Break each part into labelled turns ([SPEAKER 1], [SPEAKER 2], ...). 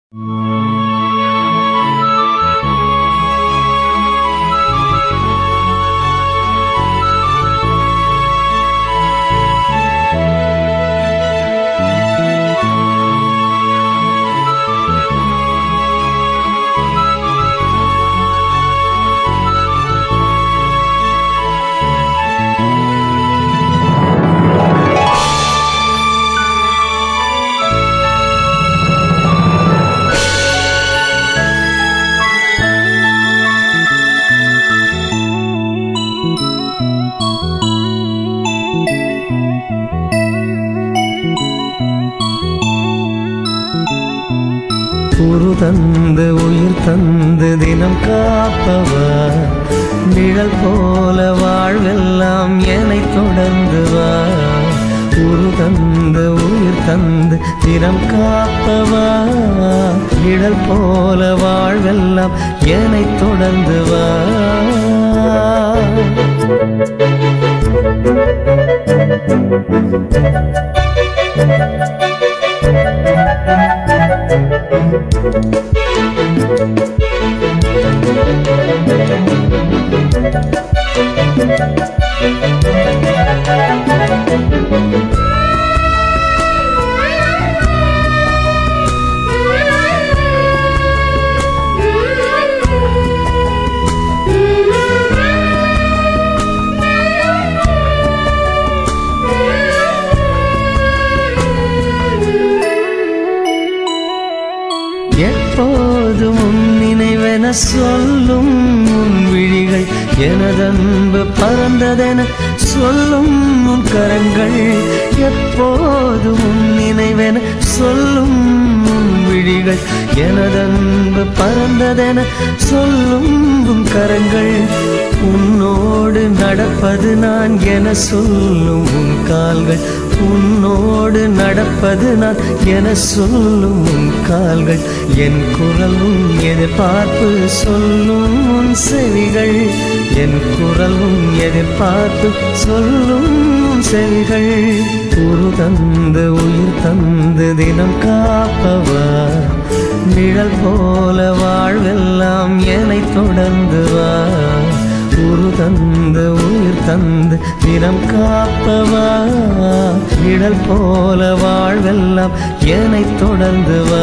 [SPEAKER 1] உரு தந்து உயிர் தந்து தினம் காப்பவர் நிழல் போல வாழ்வெல்லாம் என்னை தொடர்ந்து வா உரு தந்து உயிர் தந்து தினம் காப்பவா நிழல் போல வாழ்வெல்லாம் என்னை தொடர்ந்து வா எப்போதும் உன் நினைவென சொல்லும் உன் விழிகள் எனதன்பு பறந்ததென சொல்லும் உன் கரங்கள் எப்போதும் உன் நினைவென சொல்லும் உன் விழிகள் எனதன்பு பறந்ததென சொல்லும் உன் கரங்கள் உன்னோடு நடப்பது நான் என சொல்லும் உன் கால்கள் உன்னோடு நடப்பது நான் என சொல்லும் உன் கால்கள் என் குரலும் எதிர்பார்ப்பு சொல்லும் உன் செவிகள் என் குரலும் எதிர்பார்ப்பு சொல்லும் உன் செவிகள் உரு தந்து உயிர் தந்து தினம் காப்பவா நிழல் போல வாழ்வெல்லாம் என்னை தொடர்ந்து வா உரு தந்து உயிர் தந்து தினம் காப்பவா நிழல் போல வாழ்வெல்லாம் என்னை தொடர்ந்து வா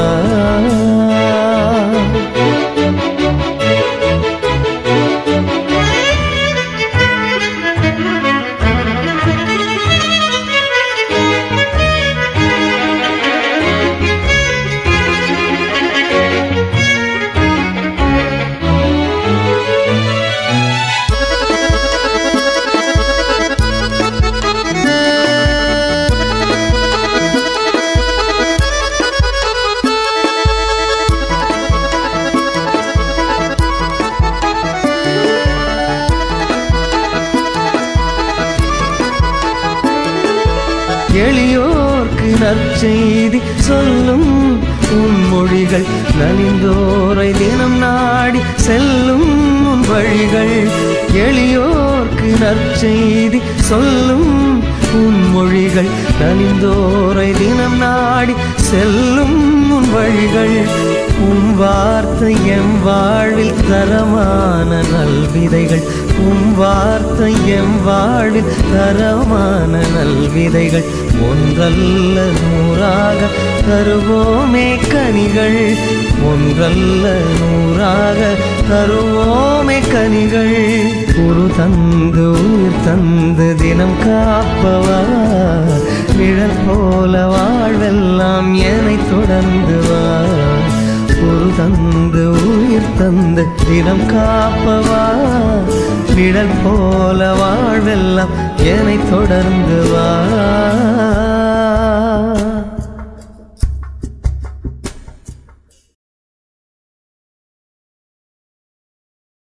[SPEAKER 1] எளியோர்க்கு நற்செய்தி சொல்லும் உன் மொழிகள் நலிந்தோரை தினம் நாடி செல்லும் உன் வழிகள் எளியோர்க்கு நற்செய்தி சொல்லும் உன் மொழிகள் நலிந்தோரை தினம் நாடி செல்லும் உன் வழிகள் உன் வார்த்தை எம் வாழ்வில் தரமான நல்விதைகள் உன் வார்த்தை எம் வாழ்வில் தரமான நல்விதைகள் ஒன்றல்ல நூறாக தருவோமே கனிகள் ஒன்றல்ல நூறாக தருவோமே கனிகள் ஒரு தந்து உயிர் தந்து தினம் காப்பவா நிழல் போல வாழ்வெல்லாம் என்னை தொடர்ந்து வா ஒரு தந்து உயிர் தந்து தினம் காப்பவா நிழல் போல வாழ்வெல்லாம் என்னை தொடர்ந்து வா